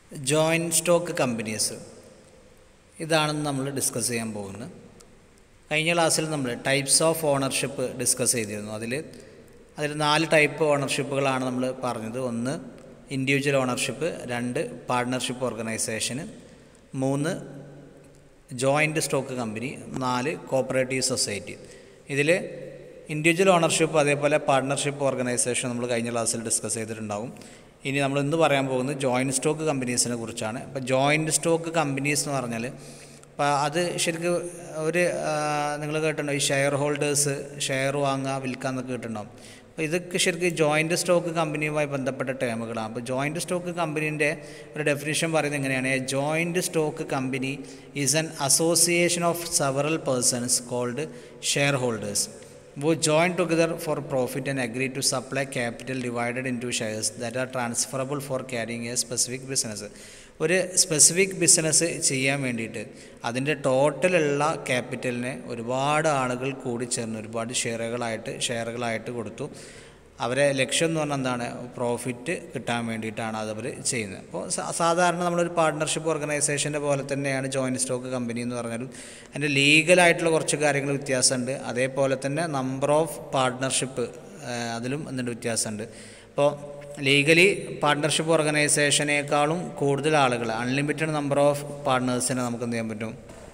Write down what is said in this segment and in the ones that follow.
joint stock companies ഇതാണ് നമ്മൾ discuss ചെയ്യാൻ പോകുന്നത് കഴിഞ്ഞ ക്ലാസ്സിൽ നമ്മൾ ടൈപ്സ് ഓഫ് ഓണർഷിപ്പ് ഡിസ്കസ് ചെയ്തിരുന്നു അതിൽ അതിൽ നാല് ടൈപ്പ് ഓണർഷിപ്പുകളാണ് നമ്മൾ പറഞ്ഞത് ഒന്ന് ഇൻഡിവിജ്വൽ ഓണർഷിപ്പ് രണ്ട് പാർട്ട്ണർഷിപ്പ് ഓർഗനൈസേഷന് മൂന്ന് ജോയിൻറ്റ് സ്റ്റോക്ക് കമ്പനി നാല് കോപ്പറേറ്റീവ് സൊസൈറ്റി ഇതിൽ ഇൻഡിവിജ്വൽ ഓണർഷിപ്പ് അതേപോലെ പാർട്ട്ണർഷിപ്പ് ഓർഗനൈസേഷൻ നമ്മൾ കഴിഞ്ഞ ക്ലാസ്സിൽ ഡിസ്കസ് ചെയ്തിട്ടുണ്ടാവും ഇനി നമ്മൾ ഇന്ന് പറയാൻ പോകുന്നത് ജോയിൻറ്റ് സ്റ്റോക്ക് കമ്പനീസിനെ കുറിച്ചാണ് അപ്പോൾ ജോയിൻറ്റ് സ്റ്റോക്ക് കമ്പനീസ് എന്ന് പറഞ്ഞാൽ അപ്പോൾ അത് ശരിക്കും ഒരു നിങ്ങൾ കേട്ടിട്ടുണ്ടോ ഈ ഷെയർ ഹോൾഡേഴ്സ് ഷെയർ വാങ്ങുക വിൽക്കുക എന്നൊക്കെ കേട്ടിട്ടുണ്ടാവും അപ്പോൾ ഇതൊക്കെ ശരിക്കും ജോയിൻറ്റ് സ്റ്റോക്ക് കമ്പനിയുമായി ബന്ധപ്പെട്ട ടേമുകളാണ് അപ്പോൾ ജോയിൻറ്റ് സ്റ്റോക്ക് കമ്പനീൻ്റെ ഒരു ഡെഫിനിഷൻ പറയുന്നത് എങ്ങനെയാണ് a joint stock company is an association of several persons called share holders who join together for profit and agree to supply capital divided into shares that are transferable for carrying a specific business ഒരു specific business ചെയ്യാൻ വേണ്ടിയിട്ട് അതിൻ്റെ ടോട്ടലുള്ള ക്യാപിറ്റലിനെ ഒരുപാട് ആളുകൾ കൂടി ചേർന്ന് ഒരുപാട് ഷെയറുകളായിട്ട് ഷെയറുകളായിട്ട് കൊടുത്തു അവരെ ലക്ഷ്യം എന്ന് പറഞ്ഞാൽ എന്താണ് പ്രോഫിറ്റ് കിട്ടാൻ വേണ്ടിയിട്ടാണ് അതവർ ചെയ്യുന്നത് അപ്പോൾ സാധാരണ നമ്മളൊരു പാർട്ട്ണർഷിപ്പ് ഓർഗനൈസേഷൻ്റെ പോലെ തന്നെയാണ് ജോയിൻറ്റ് സ്റ്റോക്ക് കമ്പനി എന്ന് പറഞ്ഞാലും അതിൻ്റെ ലീഗലായിട്ടുള്ള കുറച്ച് കാര്യങ്ങൾ വ്യത്യാസമുണ്ട് അതേപോലെ തന്നെ നമ്പർ ഓഫ് പാർട്ട്ണർഷിപ്പ് അതിലും എന്തുണ്ട് വ്യത്യാസമുണ്ട് അപ്പോൾ ലീഗലി പാർട്ട്ണർഷിപ്പ് ഓർഗനൈസേഷനേക്കാളും കൂടുതൽ ആളുകൾ അൺലിമിറ്റഡ് നമ്പർ ഓഫ് പാർട്ട്നേഴ്സിനെ നമുക്ക് എന്ത് ചെയ്യാൻ പറ്റും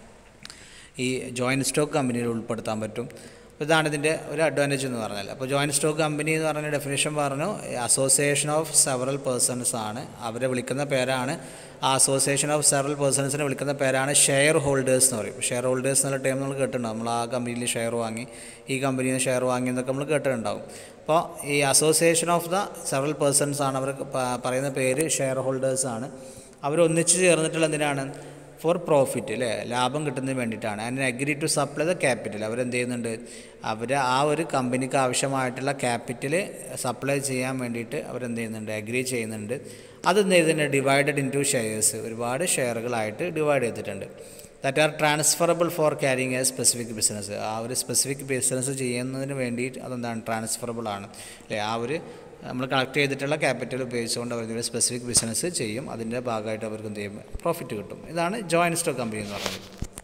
ഈ ജോയിൻറ്റ് സ്റ്റോക്ക് കമ്പനിയിൽ ഉൾപ്പെടുത്താൻ പറ്റും ഇതാണ് ഇതിൻ്റെ ഒരു അഡ്വാൻറ്റേജ് എന്ന് പറഞ്ഞാൽ അപ്പോൾ ജോയിൻറ്റ് സ്റ്റോക്ക് കമ്പനി എന്ന് പറഞ്ഞ ഡെഫിനേഷൻ പറഞ്ഞു അസോസിയേഷൻ ഓഫ് സെവറൽ പേഴ്സൺസ് ആണ് അവരെ വിളിക്കുന്ന പേരാണ് ആ അസോസിയേഷൻ ഓഫ് സെവറൽ പേഴ്സൺസിനെ വിളിക്കുന്ന പേരാണ് ഷെയർ ഹോൾഡേഴ്സ് എന്ന് പറയും ഷെയർ ഹോൾഡേഴ്സ് എന്നുള്ള ടൈം നമ്മൾ കേട്ടിട്ടുണ്ടാവും നമ്മൾ ആ കമ്പനിയിൽ ഷെയർ വാങ്ങി ഈ കമ്പനിയിൽ നിന്ന് ഷെയർ വാങ്ങി എന്നൊക്കെ നമ്മൾ കേട്ടിട്ടുണ്ടാവും അപ്പോൾ ഈ association of the several persons ആണ് അവർ പറയുന്ന പേര് ഷെയർ ഹോൾഡേഴ്സ് ആണ് അവർ ഒന്നിച്ച് ചേർന്നിട്ടുള്ള എന്തിനാണ് ഫോർ പ്രോഫിറ്റ് അല്ലേ ലാഭം കിട്ടുന്നതിന് വേണ്ടിയിട്ടാണ് and agree to supply the capital അവരെന്ത് ചെയ്യുന്നുണ്ട് അവർ ആ ഒരു കമ്പനിക്ക് ആവശ്യമായിട്ടുള്ള ക്യാപിറ്റൽ സപ്ലൈ ചെയ്യാൻ വേണ്ടിയിട്ട് അവരെന്ത് ചെയ്യുന്നുണ്ട് അഗ്രി ചെയ്യുന്നുണ്ട് അതെന്ത് ചെയ്തിട്ടുണ്ട് ഡിവൈഡഡ് ഇൻ ടു ഷെയർസ് ഒരുപാട് ഷെയറുകളായിട്ട് ഡിവൈഡ് ചെയ്തിട്ടുണ്ട് that are transferable for carrying a specific business ആ ഒരു സ്പെസിഫിക് ബിസിനസ് ചെയ്യുന്നതിന് വേണ്ടിയിട്ട് അതെന്താണ് ട്രാൻസ്ഫറബിൾ ആണ് അല്ലേ ആ ഒരു നമ്മൾ കളക്ട് ചെയ്തിട്ടുള്ള ക്യാപിറ്റൽ ഉപയോഗിച്ചുകൊണ്ട് അവർ സ്പെസിഫിക് ബിസിനസ് ചെയ്യും അതിൻ്റെ ഭാഗമായിട്ട് അവർക്ക് എന്ത് ചെയ്യും പ്രോഫിറ്റ് കിട്ടും ഇതാണ് ജോയിൻറ്റ് സ്റ്റോക്ക് കമ്പനി എന്ന് പറയുന്നത്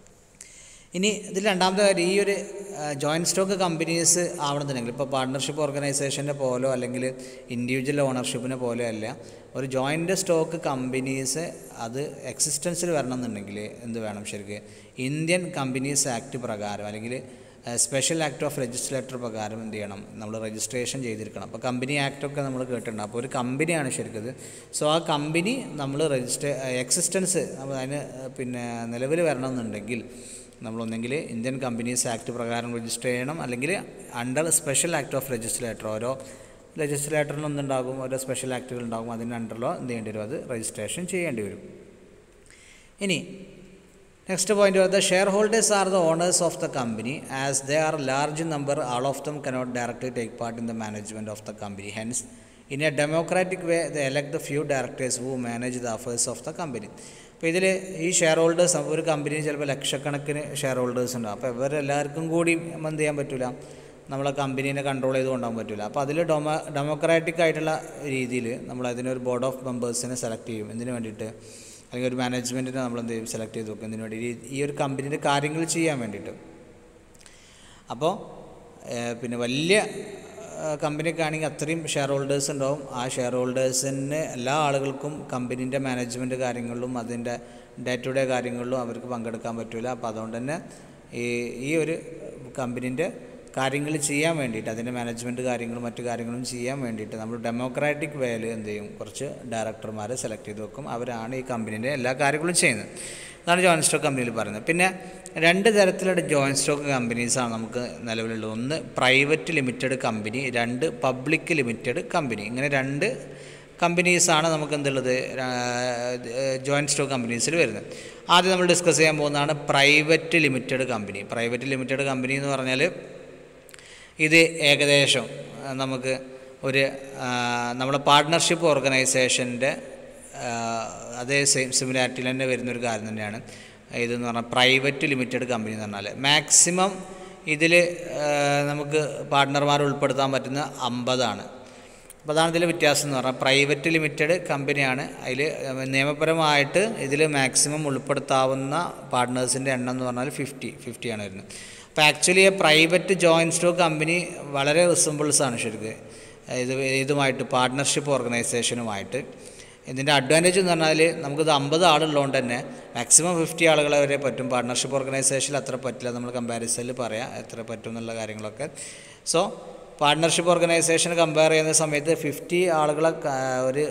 ഇനി ഇതിൽ രണ്ടാമത്തെ കാര്യം ഈ ഒരു ജോയിൻറ്റ് സ്റ്റോക്ക് കമ്പനീസ് ആവണമെന്നുണ്ടെങ്കിൽ ഇപ്പോൾ പാർട്ട്ണർഷിപ്പ് ഓർഗനൈസേഷൻ്റെ പോലോ അല്ലെങ്കിൽ ഇൻഡിവിജ്വൽ ഓണർഷിപ്പിനെ പോലെയോ അല്ല ഒരു ജോയിൻറ്റ് സ്റ്റോക്ക് കമ്പനീസ് അത് എക്സിസ്റ്റൻസിൽ വരണമെന്നുണ്ടെങ്കിൽ എന്ത് വേണം ശരിക്കും ഇന്ത്യൻ കമ്പനീസ് ആക്ട് പ്രകാരം അല്ലെങ്കിൽ സ്പെഷ്യൽ ആക്ട് ഓഫ് രജിസ്ട്രേറ്റർ പ്രകാരം എന്ത് ചെയ്യണം നമ്മൾ രജിസ്ട്രേഷൻ ചെയ്തിരിക്കണം അപ്പോൾ കമ്പനി ആക്റ്റൊക്കെ നമ്മൾ കേട്ടിട്ടുണ്ട് അപ്പോൾ ഒരു കമ്പനിയാണ് ശരിക്കത് സോ ആ കമ്പനി നമ്മൾ രജിസ്റ്റർ എക്സിസ്റ്റൻസ് നമ്മൾ അതിന് പിന്നെ നിലവിൽ വരണമെന്നുണ്ടെങ്കിൽ നമ്മളൊന്നെങ്കിൽ ഇന്ത്യൻ കമ്പനീസ് ആക്ട് പ്രകാരം രജിസ്റ്റർ ചെയ്യണം അല്ലെങ്കിൽ under special act of registrar ഓരോ ലെജിസ്ലേറ്ററിന് ഒന്നുണ്ടാകും ഓരോ സ്പെഷ്യൽ ആക്ടുകൾ ഉണ്ടാകും അതിൻ്റെ അണ്ടറിലോ എന്ത് ചെയ്യേണ്ടി വരും അത് രജിസ്ട്രേഷൻ ചെയ്യേണ്ടി വരും ഇനി next point the share holders are the owners of the company as they are large number all of them cannot directly take part in the management of the company hence in a democratic way the elect the few directors who manage the affairs of the company അപ്പോൾ ഇതിൽ ഈ share holders ഒരു കമ്പനിയിൽ ചിലപ്പോൾ ലക്ഷക്കണക്കിന് share holders ഉണ്ടാവും അപ്പോൾ ഇവരെല്ലാവർക്കും കൂടി എന്ത് ചെയ്യാൻ പറ്റില്ല നമ്മളെ കമ്പനീനെ കൺട്രോൾ ചെയ്ത് കൊണ്ടുപോകാൻ പറ്റില്ല അപ്പോൾ അതിൽ ഡൊമോ ഡെമോക്രാറ്റിക് ആയിട്ടുള്ള രീതിയിൽ നമ്മൾ അതിനൊരു ബോർഡ് ഓഫ് മെമ്പേഴ്സിനെ സെലക്ട് ചെയ്യും എന്തിനു വേണ്ടിയിട്ട് അല്ലെങ്കിൽ ഒരു മാനേജ്മെൻറ്റിനെ നമ്മൾ എന്ത് ചെയ്യും സെലക്ട് ചെയ്ത് വെക്കും എന്തിനു വേണ്ടി ഈ ഒരു കമ്പനീൻ്റെ കാര്യങ്ങൾ ചെയ്യാൻ വേണ്ടിയിട്ട് അപ്പോൾ പിന്നെ വലിയ കമ്പനിക്കാണെങ്കിൽ അത്രയും ഷെയർ ഹോൾഡേഴ്സ് ഉണ്ടാവും ആ ഷെയർ ഹോൾഡേഴ്സിന് എല്ലാ ആളുകൾക്കും കമ്പനീൻ്റെ മാനേജ്മെൻറ്റ് കാര്യങ്ങളിലും അതിൻ്റെ ഡേ ടു ഡേ കാര്യങ്ങളിലും അവർക്ക് പങ്കെടുക്കാൻ പറ്റില്ല അപ്പോൾ അതുകൊണ്ട് തന്നെ ഈ ഈ ഒരു കമ്പനീൻ്റെ കാര്യങ്ങൾ ചെയ്യാൻ വേണ്ടിയിട്ട് അതിൻ്റെ മാനേജ്മെൻറ്റ് കാര്യങ്ങളും മറ്റു കാര്യങ്ങളും ചെയ്യാൻ വേണ്ടിയിട്ട് നമ്മൾ ഡെമോക്രാറ്റിക് വേയിൽ എന്ത് ചെയ്യും കുറച്ച് ഡയറക്ടർമാരെ സെലക്ട് ചെയ്ത് വെക്കും അവരാണ് ഈ കമ്പനീൻ്റെ എല്ലാ കാര്യങ്ങളും ചെയ്യുന്നത് അതാണ് ജോയിൻറ്റ് സ്റ്റോക്ക് കമ്പനിയിൽ പറയുന്നത് പിന്നെ രണ്ട് തരത്തിലുള്ള ജോയിൻറ്റ് സ്റ്റോക്ക് കമ്പനീസാണ് നമുക്ക് നിലവിലുള്ളത് ഒന്ന് പ്രൈവറ്റ് ലിമിറ്റഡ് കമ്പനി രണ്ട് പബ്ലിക് ലിമിറ്റഡ് കമ്പനി ഇങ്ങനെ രണ്ട് കമ്പനീസാണ് നമുക്ക് എന്തുള്ളത് ജോയിൻറ്റ് സ്റ്റോക്ക് കമ്പനീസിൽ വരുന്നത് ആദ്യം നമ്മൾ ഡിസ്കസ് ചെയ്യാൻ പോകുന്നതാണ് private limited company private limited company എന്ന് പറഞ്ഞാൽ ഇത് ഏകദേശം നമുക്ക് ഒരു നമ്മുടെ പാർട്ട്ണർഷിപ്പ് ഓർഗനൈസേഷൻ്റെ അതേ സെയിം സിമിലാരിറ്റിയിൽ തന്നെ വരുന്നൊരു കാര്യം തന്നെയാണ് ഇതെന്ന് പറഞ്ഞാൽ പ്രൈവറ്റ് ലിമിറ്റഡ് കമ്പനി എന്ന് പറഞ്ഞാൽ മാക്സിമം ഇതിൽ നമുക്ക് പാർട്ട്ണർമാർ ഉൾപ്പെടുത്താൻ പറ്റുന്ന അമ്പതാണ് അപ്പോൾ അതാണ് ഇതിൽ വ്യത്യാസം എന്ന് പറഞ്ഞാൽ പ്രൈവറ്റ് ലിമിറ്റഡ് കമ്പനിയാണ് അതിൽ നിയമപരമായിട്ട് ഇതിൽ മാക്സിമം ഉൾപ്പെടുത്താവുന്ന പാർട്ട്നേഴ്സിൻ്റെ എണ്ണം എന്ന് പറഞ്ഞാൽ ഫിഫ്റ്റി ഫിഫ്റ്റിയാണ് വരുന്നത് അപ്പോൾ actually private joint stock company വളരെ റിസംബിൾസ് ആണ് ശരിക്കും ഇത് ഇതുമായിട്ട് പാർട്ട്ണർഷിപ്പ് ഓർഗനൈസേഷനുമായിട്ട് ഇതിൻ്റെ അഡ്വാൻറ്റേജ് എന്ന് പറഞ്ഞാൽ നമുക്കിത് അമ്പത് ആളുള്ളതുകൊണ്ട് തന്നെ മാക്സിമം ഫിഫ്റ്റി ആളുകളെ വരെ പറ്റും പാർട്ട്ണർഷിപ്പ് ഓർഗനൈസേഷനിൽ അത്ര പറ്റില്ല നമ്മൾ കമ്പാരിസണിൽ പറയാം എത്ര പറ്റും എന്നുള്ള കാര്യങ്ങളൊക്കെ സോ പാർട്ട്ണർഷിപ്പ് ഓർഗനൈസേഷൻ കമ്പയർ ചെയ്യുന്ന സമയത്ത് ഫിഫ്റ്റി ആളുകളെ ക- ഒരു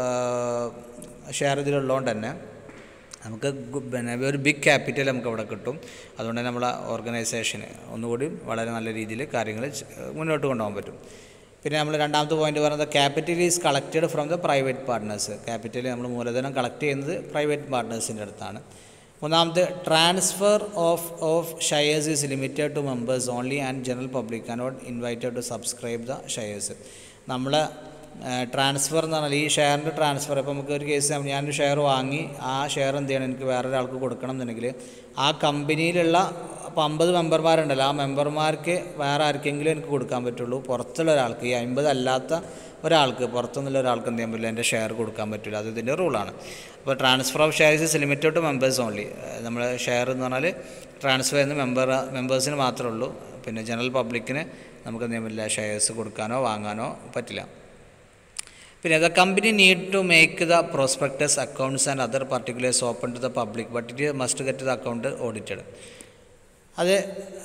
ഷെയർ ഇതിലുള്ളതുകൊണ്ട് തന്നെ നമുക്ക് ഗു- പിന്നെ ഒരു ബിഗ് ക്യാപിറ്റൽ നമുക്ക് അവിടെ കിട്ടും അതുകൊണ്ട് തന്നെ നമ്മളെ ഓർഗനൈസേഷന് ഒന്നുകൂടി വളരെ നല്ല രീതിയിൽ കാര്യങ്ങൾ ചെ- മുന്നോട്ട് കൊണ്ടുപോകാൻ പറ്റും പിന്നെ നമ്മൾ രണ്ടാമത്തെ പോയിന്റ് പറയുന്നത് capital is collected from the private partners capital നമ്മൾ മൂലധനം കളക്ട് ചെയ്യുന്നത് പ്രൈവറ്റ് പാർട്ട്നേഴ്സിൻ്റെ അടുത്താണ് മൂന്നാമത്തെ transfer of of shares is limited to members only and general public not invited to subscribe the shares നമ്മൾ ട്രാൻസ്ഫർ എന്ന് പറഞ്ഞാൽ ഈ ഷെയറിൻ്റെ ട്രാൻസ്ഫർ ഇപ്പോൾ നമുക്ക് ഒരു കേസ് ഞാനൊരു ഷെയർ വാങ്ങി ആ ഷെയർ എന്ത് ചെയ്യണം എനിക്ക് വേറൊരാൾക്ക് കൊടുക്കണം എന്നുണ്ടെങ്കിൽ ആ കമ്പനിയിലുള്ള അപ്പോൾ അമ്പത് മെമ്പർമാരുണ്ടല്ലോ ആ മെമ്പർമാർക്ക് വേറെ ആർക്കെങ്കിലും എനിക്ക് കൊടുക്കാൻ പറ്റുള്ളൂ പുറത്തുള്ള ഒരാൾക്ക് ഈ അമ്പത് അല്ലാത്ത ഒരാൾക്ക് പുറത്തുനിന്നുള്ള ഒരാൾക്ക് എന്ത് ചെയ്യാൻ പറ്റില്ല എൻ്റെ ഷെയർ കൊടുക്കാൻ പറ്റില്ല അത് ഇതിൻ്റെ റൂളാണ് അപ്പോൾ transfer of shares is limited to members only നമ്മൾ ഷെയർ എന്ന് പറഞ്ഞാൽ ട്രാൻസ്ഫർ ചെയ്യുന്ന മെമ്പർ മെമ്പേഴ്സിന് മാത്രമേ ഉള്ളൂ പിന്നെ ജനറൽ പബ്ലിക്കിന് നമുക്ക് എന്ത് ചെയ്യാൻ പറ്റില്ല ഷെയർസ് കൊടുക്കാനോ വാങ്ങാനോ പറ്റില്ല പിന്നെ the company need to make the prospectus accounts and other particulars open to the public but it must get the account audited അത്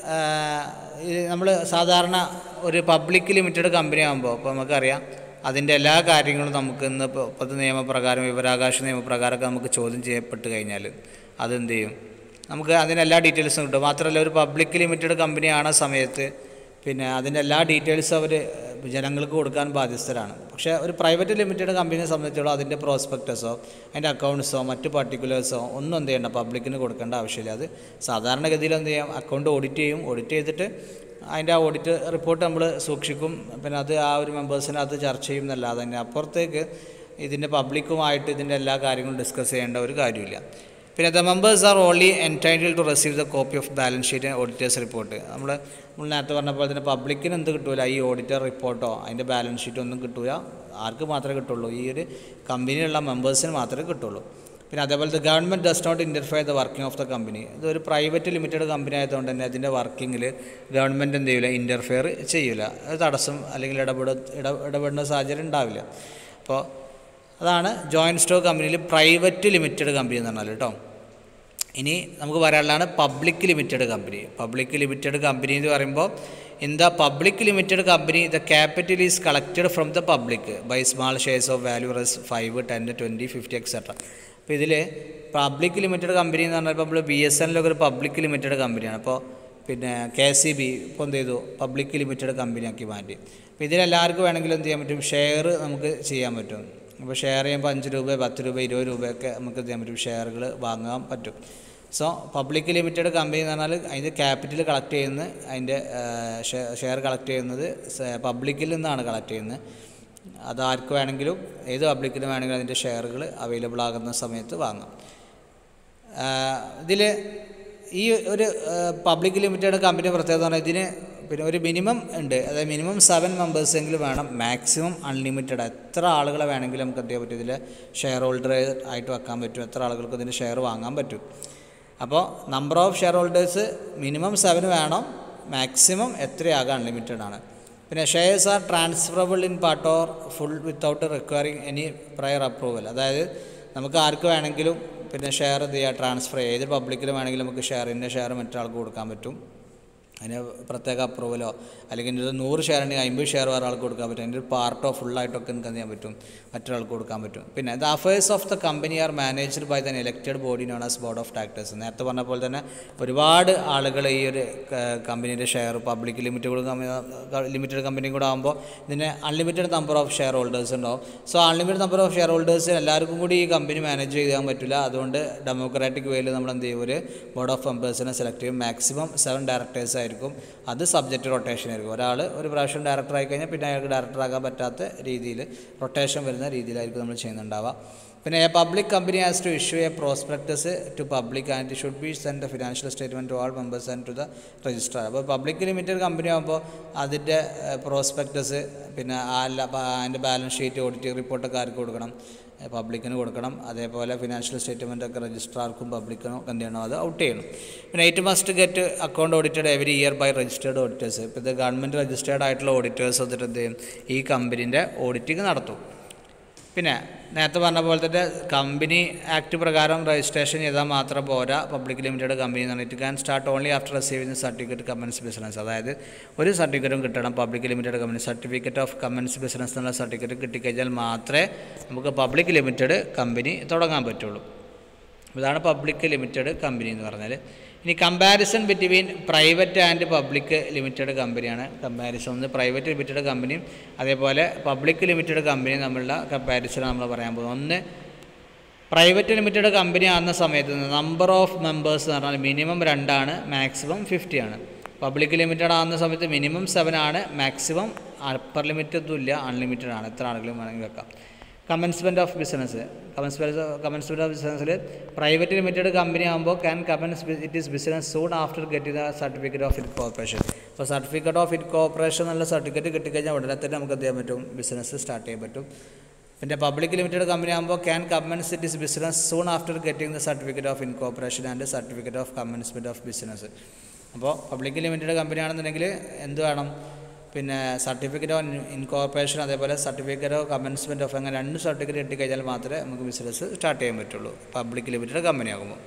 നമ്മൾ സാധാരണ ഒരു പബ്ലിക് ലിമിറ്റഡ് കമ്പനി ആകുമ്പോൾ ഇപ്പോൾ നമുക്കറിയാം അതിൻ്റെ എല്ലാ കാര്യങ്ങളും നമുക്ക് ഇന്ന് ഇപ്പോൾ ഇപ്പോഴത്തെ നിയമപ്രകാരം വിവരാവകാശ നിയമപ്രകാരമൊക്കെ നമുക്ക് ചോദ്യം ചെയ്യപ്പെട്ട് കഴിഞ്ഞാൽ അതെന്ത് ചെയ്യും നമുക്ക് അതിൻ്റെ എല്ലാ ഡീറ്റെയിൽസും കിട്ടും മാത്രമല്ല ഒരു പബ്ലിക് ലിമിറ്റഡ് കമ്പനി ആണ സമയത്ത് പിന്നെ അതിൻ്റെ എല്ലാ ഡീറ്റെയിൽസും അവർ ജനങ്ങൾക്ക് കൊടുക്കാൻ ബാധ്യസ്ഥരാണ് പക്ഷേ ഒരു പ്രൈവറ്റ് ലിമിറ്റഡ് കമ്പനിയെ സംബന്ധിച്ചിടത്തോളം അതിൻ്റെ പ്രോസ്പെക്ടസോ അതിൻ്റെ അക്കൗണ്ട്സോ മറ്റ് പർട്ടിക്കുലേഴ്സോ ഒന്നും എന്ത് ചെയ്യേണ്ട പബ്ലിക്കിന് കൊടുക്കേണ്ട ആവശ്യമില്ല അത് സാധാരണഗതിയിൽ എന്ത് ചെയ്യാം അക്കൗണ്ട് ഓഡിറ്റ് ചെയ്യും ഓഡിറ്റ് ചെയ്തിട്ട് അതിൻ്റെ ആ ഓഡിറ്റ് റിപ്പോർട്ട് നമ്മൾ സൂക്ഷിക്കും പിന്നെ അത് ആ ഒരു മെമ്പേഴ്സിന് അത് ചർച്ച ചെയ്യും എന്നല്ലാതെ തന്നെ അപ്പുറത്തേക്ക് ഇതിൻ്റെ പബ്ലിക്കുമായിട്ട് ഇതിൻ്റെ എല്ലാ കാര്യങ്ങളും ഡിസ്കസ് ചെയ്യേണ്ട ഒരു കാര്യമില്ല പിന്നെ the members are only entitled to receive the copy of balance sheet auditors report നമ്മൾ നമ്മൾ നേരത്തെ പറഞ്ഞ പോലെ തന്നെ പബ്ലിക്കിന് എന്ത് കിട്ടൂല ഈ ഓഡിറ്റർ റിപ്പോർട്ടോ അതിൻ്റെ ബാലൻസ് ഷീറ്റോ ഒന്നും കിട്ടൂല ആർക്ക് മാത്രമേ കിട്ടുള്ളൂ ഈ ഒരു കമ്പനിയിലുള്ള മെമ്പേഴ്സിന് മാത്രമേ കിട്ടുള്ളൂ പിന്നെ അതേപോലെ the government does not interfere the working of the company ഇതൊരു പ്രൈവറ്റ് ലിമിറ്റഡ് കമ്പനി ആയതുകൊണ്ട് തന്നെ അതിൻ്റെ വർക്കിങ്ങിൽ ഗവൺമെൻറ് എന്ത് ചെയ്യില്ല ഇൻ്റർഫെയർ ചെയ്യില്ല അത് തടസ്സം അല്ലെങ്കിൽ ഇടപെട ഇട ഇടപെടുന്ന സാഹചര്യം ഉണ്ടാവില്ല അപ്പോൾ അതാണ് ജോയിൻറ്റ് സ്റ്റോക്ക് കമ്പനിയിൽ പ്രൈവറ്റ് ലിമിറ്റഡ് കമ്പനി എന്ന് പറഞ്ഞാൽ കേട്ടോ ഇനി നമുക്ക് പറയാനുള്ളതാണ് public limited company public limited company എന്ന് പറയുമ്പോൾ in the public limited company the capital is collected from the public by small shares of value Rs five ten twenty fifty etcetera അപ്പോൾ ഇതിൽ പബ്ലിക് ലിമിറ്റഡ് കമ്പനി എന്ന് പറഞ്ഞാൽ ഇപ്പോൾ നമ്മൾ B S എല്ലിലൊക്കെ ഒരു public limited കമ്പനിയാണ് അപ്പോൾ പിന്നെ കെ സി ബി ഇപ്പോൾ എന്ത് ചെയ്തു പബ്ലിക് ലിമിറ്റഡ് കമ്പനിയാക്കി മാറ്റി അപ്പോൾ ഇതിലെല്ലാവർക്കും വേണമെങ്കിലും എന്ത് ചെയ്യാൻ പറ്റും ഷെയർ നമുക്ക് ചെയ്യാൻ പറ്റും അപ്പോൾ ഷെയർ ചെയ്യുമ്പോൾ അഞ്ച് രൂപ പത്ത് രൂപ ഇരുപത് രൂപയൊക്കെ നമുക്ക് എന്ത് ചെയ്യാൻ പറ്റും ഷെയറുകൾ വാങ്ങാൻ പറ്റും സോ പബ്ലിക് ലിമിറ്റഡ് കമ്പനി എന്ന് പറഞ്ഞാൽ അതിൻ്റെ ക്യാപിറ്റൽ കളക്ട് ചെയ്യുന്ന അതിൻ്റെ ഷെയർ കളക്ട് ചെയ്യുന്നത് പബ്ലിക്കിൽ നിന്നാണ് കളക്ട് ചെയ്യുന്നത് അത് ആർക്ക് വേണമെങ്കിലും ഏത് പബ്ലിക്കിന് വേണമെങ്കിലും അതിൻ്റെ ഷെയറുകൾ അവൈലബിൾ ആകുന്ന സമയത്ത് വാങ്ങാം ഇതിൽ ഈ ഒരു പബ്ലിക് ലിമിറ്റഡ് കമ്പനി പ്രത്യേകത പറഞ്ഞാൽ ഇതിന് പിന്നെ ഒരു മിനിമം ഉണ്ട് അതായത് മിനിമം സെവൻ മെമ്പേഴ്സ് എങ്കിലും വേണം മാക്സിമം അൺലിമിറ്റഡ് എത്ര ആളുകളെ വേണമെങ്കിലും നമുക്ക് എന്ത് ചെയ്യാൻ പറ്റും ഇതിൽ ഷെയർ ഹോൾഡർ ആയിട്ട് വെക്കാൻ പറ്റും എത്ര ആളുകൾക്ക് ഇതിൻ്റെ ഷെയർ വാങ്ങാൻ പറ്റും അപ്പോൾ number of share holders minimum seven വേണം മാക്സിമം എത്രയാകാം അൺലിമിറ്റഡ് ആണ് പിന്നെ shares are transferable in part or full without requiring any prior approval അതായത് നമുക്ക് ആർക്ക് വേണമെങ്കിലും പിന്നെ ഷെയർ എന്ത് ചെയ്യുക ട്രാൻസ്ഫർ ഏത് പബ്ലിക്കിൽ വേണമെങ്കിലും നമുക്ക് ഷെയറിൻ്റെ ഷെയർ മറ്റൊരാൾക്ക് കൊടുക്കാൻ പറ്റും അതിന് പ്രത്യേക അപ്രൂവലോ അല്ലെങ്കിൽ ഒരു നൂറ് ഷെയർ ഉണ്ടെങ്കിൽ അമ്പത് ഷെയർ വേറെ ആൾക്ക് കൊടുക്കാൻ പറ്റും അതിൻ്റെ ഒരു പാർട്ടോ ഫുള്ളായിട്ടൊക്കെ നമുക്ക് എന്ത് ചെയ്യാൻ പറ്റും മറ്റൊരാൾക്ക് കൊടുക്കാൻ പറ്റും പിന്നെ the affairs of the company are managed by then elected body known as board of directors നേരത്തെ പറഞ്ഞ പോലെ തന്നെ ഒരുപാട് ആളുകൾ ഈ ഒരു കമ്പനീൻ്റെ ഷെയർ പബ്ലിക് ലിമിറ്റഡ് ലിമിറ്റഡ് കമ്പനിയും കൂടെ ആകുമ്പോൾ ഇതിന് unlimited number of share holders ഉണ്ടാവും so unlimited number of share holders എല്ലാവർക്കും കൂടി ഈ കമ്പനി മാനേജ് ചെയ്യാൻ പറ്റില്ല അതുകൊണ്ട് ഡെമോക്രാറ്റിക് വേയിൽ നമ്മൾ എന്ത് ചെയ്യും ഒരു ബോർഡ് ഓഫ് മെമ്പേഴ്സിനെ സെലക്ട് ചെയ്യും മാക്സിമം സെവൻ ഡയറക്ടേഴ്സ് ആയിരിക്കും അത് സബ്ജക്റ്റ് റൊട്ടേഷൻ ആയിരിക്കും ഒരാൾ ഒരു പ്രാവശ്യം ഡയറക്ടർ ആയി കഴിഞ്ഞാൽ പിന്നെ അയാൾക്ക് ഡയറക്ടർ ആകാൻ പറ്റാത്ത രീതിയിൽ റൊട്ടേഷൻ വരുന്ന രീതിയിലായിരിക്കും നമ്മൾ ചെയ്യുന്നുണ്ടാവുക പിന്നെ a public company has to issue a prospectus to public and should be send a financial statement to all members and to the registrar അപ്പോൾ പബ്ലിക് ലിമിറ്റഡ് കമ്പനി ആകുമ്പോൾ അതിൻ്റെ പ്രോസ്പെക്ടസ് പിന്നെ ആ ല- ബ- അതിൻ്റെ ബാലൻസ് ഷീറ്റ് ഓഡിറ്റ് റിപ്പോർട്ടൊക്കെ ആർക്ക് കൊടുക്കണം പബ്ലിക്കിന് കൊടുക്കണം അതേപോലെ ഫിനാൻഷ്യൽ സ്റ്റേറ്റ്മെൻ്റ് ഒക്കെ രജിസ്ട്രാർക്കും പബ്ലിക്കിനും എന്ത് ചെയ്യണം അത് ഔട്ട് ചെയ്യണം പിന്നെ it must get account audited every year by registered auditors ഇപ്പോൾ ഇത് ഗവൺമെൻറ് രജിസ്റ്റേർഡ് ആയിട്ടുള്ള ഓഡിറ്റേഴ്സ് വന്നിട്ട് എന്ത് ചെയ്യും ഈ കമ്പനീൻ്റെ ഓഡിറ്റിംഗ് നടത്തും പിന്നെ നേരത്തെ പറഞ്ഞ പോലെ തന്നെ കമ്പനി ആക്ട് പ്രകാരം രജിസ്ട്രേഷൻ ചെയ്താൽ മാത്രം പോരാ പബ്ലിക് ലിമിറ്റഡ് കമ്പനി എന്ന് പറഞ്ഞിട്ട് can start only after receiving certificate commence business അതായത് ഒരു സർട്ടിഫിക്കറ്റും കിട്ടണം public limited company certificate of commence business എന്നുള്ള സർട്ടിഫിക്കറ്റ് കിട്ടിക്കഴിഞ്ഞാൽ മാത്രമേ നമുക്ക് പബ്ലിക് ലിമിറ്റഡ് കമ്പനി തുടങ്ങാൻ പറ്റുള്ളൂ ഇതാണ് പബ്ലിക് ലിമിറ്റഡ് കമ്പനി എന്ന് പറഞ്ഞാൽ ഇനി comparison between private and public limited കമ്പനിയാണ് കമ്പാരിസൺ ഒന്ന് പ്രൈവറ്റ് ലിമിറ്റഡ് കമ്പനിയും അതേപോലെ പബ്ലിക് ലിമിറ്റഡ് കമ്പനിയും തമ്മിലുള്ള കമ്പാരിസൺ നമ്മൾ പറയാൻ പോകുന്നത് ഒന്ന് പ്രൈവറ്റ് ലിമിറ്റഡ് കമ്പനി ആകുന്ന സമയത്ത് നമ്പർ ഓഫ് മെമ്പേഴ്സ് എന്ന് പറഞ്ഞാൽ മിനിമം രണ്ടാണ് മാക്സിമം ഫിഫ്റ്റി ആണ് പബ്ലിക് ലിമിറ്റഡ് ആകുന്ന സമയത്ത് മിനിമം സെവൻ ആണ് മാക്സിമം അപ്പർ ലിമിറ്റ് ഒന്നും ഇല്ല അൺലിമിറ്റഡ് ആണ് എത്ര ആണെങ്കിലും വേണമെങ്കിൽ വെക്കാം commencement of business commencement commencement of ബിസിനസ്സിൽ പ്രൈവറ്റ് ലിമിറ്റഡ് കമ്പനി ആകുമ്പോൾ can commence it is business soon after getting the certificate of incorporation അപ്പോൾ സർട്ടിഫിക്കറ്റ് ഓഫ് ഇൻകോർപ്പറേഷൻ എന്നുള്ള സർട്ടിഫിക്കറ്റ് കിട്ടിക്കഴിഞ്ഞാൽ ഉടനെ തന്നെ നമുക്ക് എന്ത് ചെയ്യാൻ പറ്റും ബിസിനസ് സ്റ്റാർട്ട് ചെയ്യാൻ പറ്റും പിന്നെ പബ്ലിക് ലിമിറ്റഡ് കമ്പനി ആകുമ്പോൾ can commence it is business soon after getting the certificate of incorporation and certificate of commencement of business അപ്പോൾ പബ്ലിക് ലിമിറ്റഡ് കമ്പനി ആണെന്നുണ്ടെങ്കിൽ എന്ത് വേണം പിന്നെ സർട്ടിഫിക്കറ്റ് ഓഫ് ഇൻകോർപ്പറേഷൻ അതേപോലെ സർട്ടിഫിക്കറ്റ് ഓഫ് കമൻസ്മെൻറ്റ് ഓഫ് അങ്ങനെ രണ്ട് certificate കിട്ടിക്കഴിഞ്ഞാൽ മാത്രമേ നമുക്ക് ബിസിനസ് സ്റ്റാർട്ട് ചെയ്യാൻ പറ്റുള്ളൂ പബ്ലിക് ലിമിറ്റഡ് കമ്പനി ആകുമ്പോൾ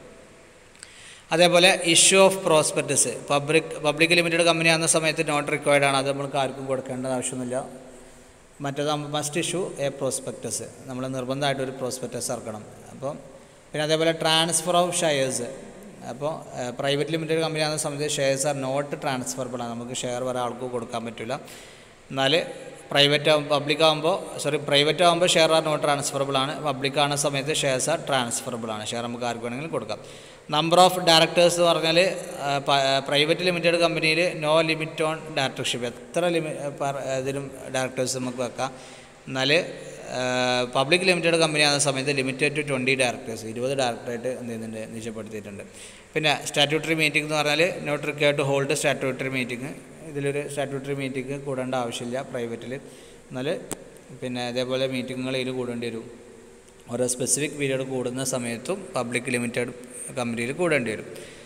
അതേപോലെ issue of prospectus public public limited company ആകുന്ന സമയത്ത് നോട്ട് റിക്വയർഡ് ആണ് അത് നമ്മൾക്ക് ആർക്കും കൊടുക്കേണ്ട ആവശ്യമൊന്നുമില്ല മറ്റേത് മസ്റ്റ് ഇഷ്യൂ എ പ്രോസ്പെക്ടസ് നമ്മൾ നിർബന്ധമായിട്ട് ഒരു പ്രോസ്പെക്ടസ് ഇറക്കണം അപ്പം പിന്നെ അതേപോലെ ട്രാൻസ്ഫർ ഓഫ് ഷെയർസ് അപ്പോൾ പ്രൈവറ്റ് ലിമിറ്റഡ് കമ്പനി ആകുന്ന സമയത്ത് ഷെയർസ് ആർ നോട്ട് ട്രാൻസ്ഫറബിൾ ആണ് നമുക്ക് ഷെയർ വേറെ ആൾക്ക് കൊടുക്കാൻ പറ്റില്ല എന്നാൽ പ്രൈവറ്റ് ആകുമ്പോൾ പബ്ലിക് ആകുമ്പോൾ സോറി പ്രൈവറ്റ് ആകുമ്പോൾ ഷെയർ ആർ നോട്ട് ട്രാൻസ്ഫറബിൾ ആണ് പബ്ലിക് ആകുന്ന സമയത്ത് ഷെയർസ് ആർ ട്രാൻസ്ഫറബിൾ ആണ് ഷെയർ നമുക്ക് ആർക്ക് വേണമെങ്കിലും കൊടുക്കാം നമ്പർ ഓഫ് ഡയറക്ടേഴ്സ് എന്ന് പറഞ്ഞാൽ പ്രൈവറ്റ് ലിമിറ്റഡ് കമ്പനിയിൽ നോ ലിമിറ്റ് ഓൺ ഡയറക്ടർഷിപ്പ് എത്ര ലിമി പർ- ഇതിലും ഡയറക്ടേഴ്സ് നമുക്ക് വെക്കാം എന്നാൽ പബ്ലിക് ലിമിറ്റഡ് കമ്പനി ആകുന്ന സമയത്ത് ലിമിറ്റഡ് ടു ട്വൻറ്റി ഡയറക്ടേഴ്സ് ഇരുപത് ഡയറക്ടറായിട്ട് എന്ത് ചെയ്യുന്നുണ്ട് നിശ്ചയപ്പെടുത്തിയിട്ടുണ്ട് പിന്നെ സ്റ്റാറ്റ്യൂട്ടറി മീറ്റിംഗ് എന്ന് പറഞ്ഞാൽ not require to hold statutory meeting ഇതിലൊരു സ്റ്റാറ്റ്യൂട്ടറി മീറ്റിംഗ് കൂടേണ്ട ആവശ്യമില്ല പ്രൈവറ്റിൽ എന്നാൽ പിന്നെ ഇതേപോലെ മീറ്റിങ്ങുകൾ ഇതിൽ കൂടേണ്ടി വരും ഓരോ സ്പെസിഫിക് പീരീഡ് കൂടുന്ന സമയത്തും പബ്ലിക് ലിമിറ്റഡ് കമ്പനിയിൽ കൂടേണ്ടി വരും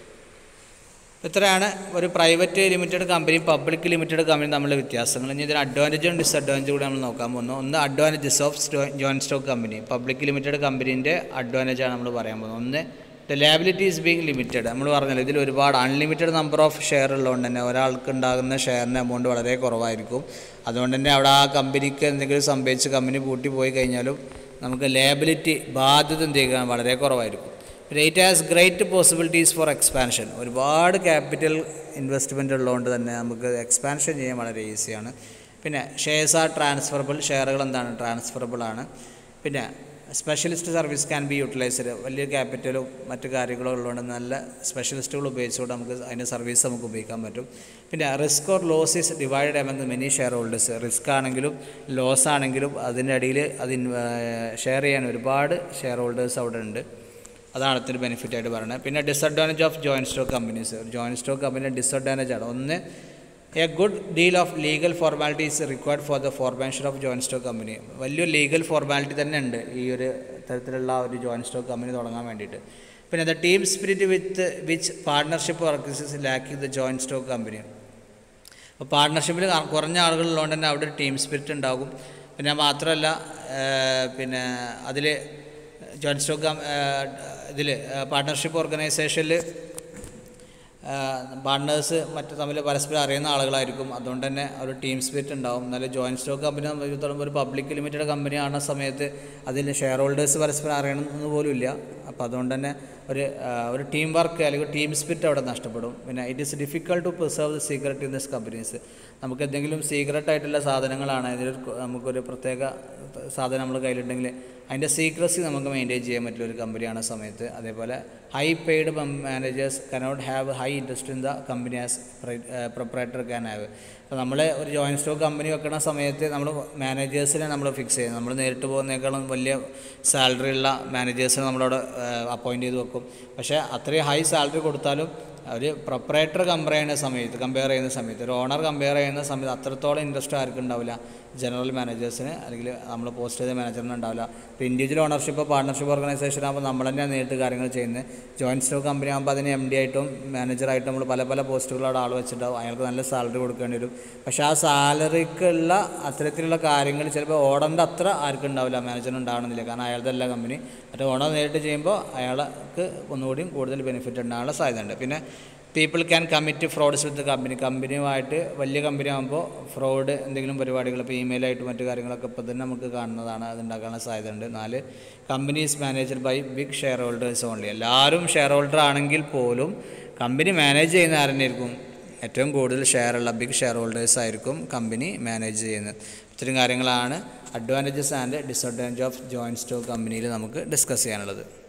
ഇത്രയാണ് ഒരു private limited company public limited company തമ്മിലുള്ള വ്യത്യാസങ്ങൾ ഇനി ഇതിന് അഡ്വാൻറ്റേജും ഡിസഡ്വാൻറ്റേജും കൂടി നമ്മൾ നോക്കാൻ പോകുന്നു ഒന്ന് advantages of joint stock company public limited കമ്പനീൻ്റെ അഡ്വാൻറ്റേജാണ് നമ്മൾ പറയാൻ പോകുന്നത് ഒന്ന് the liability is being limited നമ്മൾ പറഞ്ഞല്ലോ ഇതിൽ ഒരുപാട് അൺലിമിറ്റഡ് നമ്പർ ഓഫ് ഷെയർ ഉള്ളതുകൊണ്ട് തന്നെ ഒരാൾക്ക് ഉണ്ടാകുന്ന ഷെയറിൻ്റെ എമൗണ്ട് വളരെ കുറവായിരിക്കും അതുകൊണ്ട് തന്നെ അവിടെ ആ കമ്പനിക്ക് എന്തെങ്കിലും സംഭവിച്ച് കമ്പനി പൂട്ടി പോയി കഴിഞ്ഞാലും നമുക്ക് ലേബിലിറ്റി ബാധ്യത എന്ത് ചെയ്യുക വളരെ കുറവായിരിക്കും പിന്നെ it has great possibilities for expansion ഒരുപാട് ക്യാപിറ്റൽ ഇൻവെസ്റ്റ്മെൻ്റ് ഉള്ളതുകൊണ്ട് തന്നെ നമുക്ക് എക്സ്പാൻഷൻ ചെയ്യാൻ വളരെ ഈസിയാണ് പിന്നെ ഷെയർസ് ആർ ട്രാൻസ്ഫറബിൾ ഷെയറുകൾ എന്താണ് ട്രാൻസ്ഫറബിൾ ആണ് പിന്നെ specialist service can be utilised വലിയ ക്യാപിറ്റലും മറ്റു കാര്യങ്ങളും ഉള്ളതുകൊണ്ട് നല്ല സ്പെഷ്യലിസ്റ്റുകൾ ഉപയോഗിച്ചുകൊണ്ട് നമുക്ക് അതിൻ്റെ സർവീസ് നമുക്ക് ഉപയോഗിക്കാൻ പറ്റും പിന്നെ risk or loss is divide among many share holders risk ആണെങ്കിലും ലോസ് ആണെങ്കിലും അതിൻ്റെ അടിയിൽ അത് ഷെയർ ചെയ്യാൻ ഒരുപാട് ഷെയർ ഹോൾഡേഴ്സ് അവിടെ ഉണ്ട് അതാണ് ഇതിന് ബെനിഫിറ്റ് ആയിട്ട് പറയുന്നത് പിന്നെ disadvantage of joint stock companies joint stock കമ്പനിയുടെ ഡിസഡ്വാൻറ്റേജ് ആണ് ഒന്ന് a good deal of legal formalities required for the formation of joint stock company വലിയൊരു ലീഗൽ ഫോർമാലിറ്റി തന്നെ ഉണ്ട് ഈ ഒരു തരത്തിലുള്ള ഒരു ജോയിൻറ്റ് സ്റ്റോക്ക് കമ്പനി തുടങ്ങാൻ വേണ്ടിയിട്ട് പിന്നെ the team spirit with which partnership workers lacking the joint stock company അപ്പോൾ പാർട്ട്ണർഷിപ്പിൽ കുറഞ്ഞ ആളുകളുള്ളതുകൊണ്ട് തന്നെ അവിടെ ഒരു ടീം സ്പിരിറ്റ് ഉണ്ടാകും പിന്നെ മാത്രമല്ല ഏഹ്, പിന്നെ അതിൽ ജോയിൻറ്റ് സ്റ്റോക്ക് ഇതിൽ പാർട്ട്ണർഷിപ്പ് ഓർഗനൈസേഷനിൽ പാർട്ട്നേഴ്സ് മറ്റു തമ്മിൽ പരസ്പരം അറിയുന്ന ആളുകളായിരിക്കും അതുകൊണ്ട് തന്നെ ഒരു ടീം സ്പിരിറ്റ് ഉണ്ടാവും എന്നാലും ജോയിൻറ്റ് സ്റ്റോക്ക് കമ്പനി സംബന്ധിച്ചിടത്തോളം ഒരു പബ്ലിക് ലിമിറ്റഡ് കമ്പനി ആവുന്ന സമയത്ത് അതിൽ ഷെയർ ഹോൾഡേഴ്സ് പരസ്പരം അറിയണമെന്ന് പോലും ഇല്ല അപ്പോൾ അതുകൊണ്ട് തന്നെ ഒരു ആ, ഒരു ടീം വർക്ക് അല്ലെങ്കിൽ ടീം സ്പിരിറ്റ് അവിടെ നഷ്ടപ്പെടും പിന്നെ it is difficult to preserve the secret in this companies നമുക്ക് എന്തെങ്കിലും സീക്രട്ട് ആയിട്ടുള്ള സാധനങ്ങളാണ് ഇതിലൊരു കൊ- നമുക്കൊരു പ്രത്യേക സാധനം നമ്മൾ കയ്യിലുണ്ടെങ്കിൽ അതിൻ്റെ സീക്രസി നമുക്ക് മെയിൻറ്റെയിൻ ചെയ്യാൻ പറ്റില്ല ഒരു കമ്പനിയാണ് സമയത്ത് അതേപോലെ high paid managers cannot have high interest in the company as proprietor can have അപ്പോൾ നമ്മൾ ഒരു ജോയിൻറ്റ് സ്റ്റോക്ക് കമ്പനി വെക്കുന്ന സമയത്ത് നമ്മൾ മാനേജേഴ്സിനെ നമ്മൾ ഫിക്സ് ചെയ്യുന്നത് നമ്മൾ നേരിട്ട് പോകുന്നതിനേക്കാളും വലിയ സാലറി ഉള്ള മാനേജേഴ്സിനെ നമ്മളവിടെ അപ്പോയിൻറ്റ് ചെയ്ത് വെക്കും പക്ഷേ അത്രയും ഹൈ സാലറി കൊടുത്താലും ഒരു പ്രൊപ്പറേറ്റർ കമ്പയർ ചെയ്യുന്ന സമയത്ത് കമ്പയർ ചെയ്യുന്ന സമയത്ത് ഒരു ഓണർ കമ്പയർ ചെയ്യുന്ന സമയത്ത് അത്രത്തോളം ഇൻട്രസ്റ്റ് ആർക്കും ഉണ്ടാവില്ല ജനറൽ മാനേജേഴ്സിന് അല്ലെങ്കിൽ നമ്മൾ പോസ്റ്റ് ചെയ്ത മാനേജറിന് ഉണ്ടാവില്ല ഇപ്പോൾ ഇൻഡിവിജ്വൽ ഓണർഷിപ്പ് പാർട്ണർഷിപ്പ് ഓർഗനൈസേഷൻ ആകുമ്പോൾ നമ്മൾ തന്നെ നേരിട്ട് കാര്യങ്ങൾ ചെയ്യുന്നത് ജോയിൻറ്റ് സ്റ്റോക്ക് കമ്പനി ആകുമ്പോൾ അതിന് എം ഡി ആയിട്ടും മാനേജറായിട്ടും നമ്മൾ പല പല പോസ്റ്റുകളോട് ആൾ വെച്ചിട്ടുണ്ടാവും അയാൾക്ക് നല്ല സാലറി കൊടുക്കേണ്ടി വരും പക്ഷേ ആ സാലറിക്കുള്ള അത്തരത്തിലുള്ള കാര്യങ്ങൾ ചിലപ്പോൾ ഓണറിൻ്റെ അത്ര ആർക്കും ഉണ്ടാവില്ല മാനേജറിന് ഉണ്ടാവണമെന്നില്ല കാരണം അയാളുടെ എല്ലാ കമ്പനി മറ്റേ ഓണർ നേരിട്ട് ചെയ്യുമ്പോൾ അയാൾക്ക് ഒന്നുകൂടിയും കൂടുതൽ ബെനിഫിറ്റ് ഉണ്ടാകാനുള്ള സാധ്യതയുണ്ട് പിന്നെ people can commit frauds with company കമ്പനിയുമായിട്ട് വലിയ കമ്പനി ആകുമ്പോൾ ഫ്രോഡ് എന്തെങ്കിലും പരിപാടികൾ ഇപ്പോൾ ഇമെയിലായിട്ട് മറ്റു കാര്യങ്ങളൊക്കെ ഇപ്പോൾ തന്നെ നമുക്ക് കാണുന്നതാണ് അത് ഉണ്ടാക്കാനുള്ള സാധ്യതയുണ്ട് നാല് companies manager by big share holders only എല്ലാവരും ഷെയർ ഹോൾഡർ ആണെങ്കിൽ പോലും കമ്പനി മാനേജ് ചെയ്യുന്ന ആരെന്നായിരിക്കും ഏറ്റവും കൂടുതൽ ഷെയർ ഉള്ള ബിഗ് ഷെയർ ഹോൾഡേഴ്സ് ആയിരിക്കും കമ്പനി മാനേജ് ചെയ്യുന്നത് ഇത്തരം കാര്യങ്ങളാണ് advantages and disadvantage of joint stock കമ്പനിയിൽ നമുക്ക് ഡിസ്കസ് ചെയ്യാനുള്ളത്